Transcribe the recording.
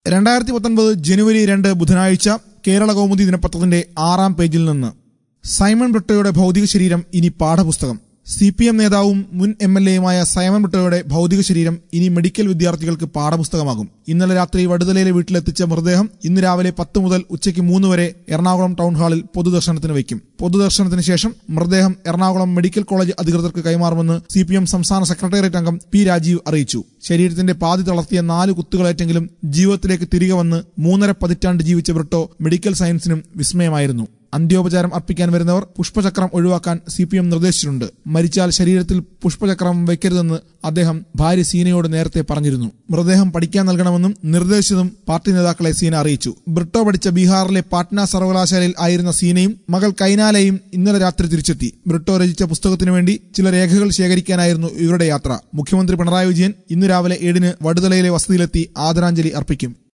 രണ്ടായിരത്തി പത്തൊൻപത് ജനുവരി രണ്ട് ബുധനാഴ്ച കേരള കൗമുദി ദിനപത്രത്തിന്റെ ആറാം പേജിൽ നിന്ന് സൈമൺ ബ്രിട്ടോയുടെ ഭൗതിക ശരീരം ഇനി പാഠപുസ്തകം സി പി എം നേതാവും മുൻ എം എൽ എയുമായ സൈമൺ ബ്രിട്ടോയുടെ ഭൗതിക ശരീരം ഇനി മെഡിക്കൽ വിദ്യാർത്ഥികൾക്ക് പാഠപുസ്തകമാകും ഇന്നലെ രാത്രി വടുതലയിലെ വീട്ടിലെത്തിച്ച മൃതദേഹം ഇന്ന് രാവിലെ പത്ത് മുതൽ ഉച്ചയ്ക്ക് മൂന്ന് വരെ എറണാകുളം ടൗൺ ഹാളിൽ പൊതുദർശനത്തിന് വയ്ക്കും പൊതുദർശനത്തിന് ശേഷം മൃതദേഹം എറണാകുളം മെഡിക്കൽ കോളേജ് അധികൃതർക്ക് കൈമാറുമെന്ന് സി പി എം സംസ്ഥാന സെക്രട്ടേറിയറ്റ് അംഗം പി രാജീവ് അറിയിച്ചു ശരീരത്തിന്റെ പാതി തളർത്തിയ നാല് കുത്തുകളേറ്റെങ്കിലും ജീവിതത്തിലേക്ക് തിരികെ വന്ന് മൂന്നര പതിറ്റാണ്ട് ജീവിച്ച ബ്രിട്ടോ മെഡിക്കൽ സയൻസിനും വിസ്മയമായിരുന്നു അന്ത്യോപചാരം അർപ്പിക്കാൻ വരുന്നവർ പുഷ്പചക്രം ഒഴിവാക്കാൻ സി പി എം നിർദ്ദേശിച്ചിട്ടുണ്ട് മരിച്ചാൽ ശരീരത്തിൽ പുഷ്പചക്രം വയ്ക്കരുതെന്ന് അദ്ദേഹം ഭാര്യ സീനയോട് നേരത്തെ പറഞ്ഞിരുന്നു മൃതദേഹം പഠിക്കാൻ നൽകണമെന്നും നിർദ്ദേശിച്ചതും പാർട്ടി നേതാക്കളെ സീന അറിയിച്ചു ബ്രിട്ടോ പഠിച്ച ബീഹാറിലെ പാട്ന സർവകലാശാലയിൽ ആയിരുന്ന സീനയും മകൾ കൈനാലയും ഇന്നലെ രാത്രി തിരിച്ചെത്തി ബ്രിട്ടോ രചിച്ച പുസ്തകത്തിനു വേണ്ടി ചില രേഖകൾ ശേഖരിക്കാനായിരുന്നു ഇവരുടെ യാത്ര മുഖ്യമന്ത്രി പിണറായി വിജയൻ ഇന്ന് രാവിലെ ഏഴിന് വടുതലയിലെ വസതിയിലെത്തി ആദരാഞ്ജലി അർപ്പിക്കും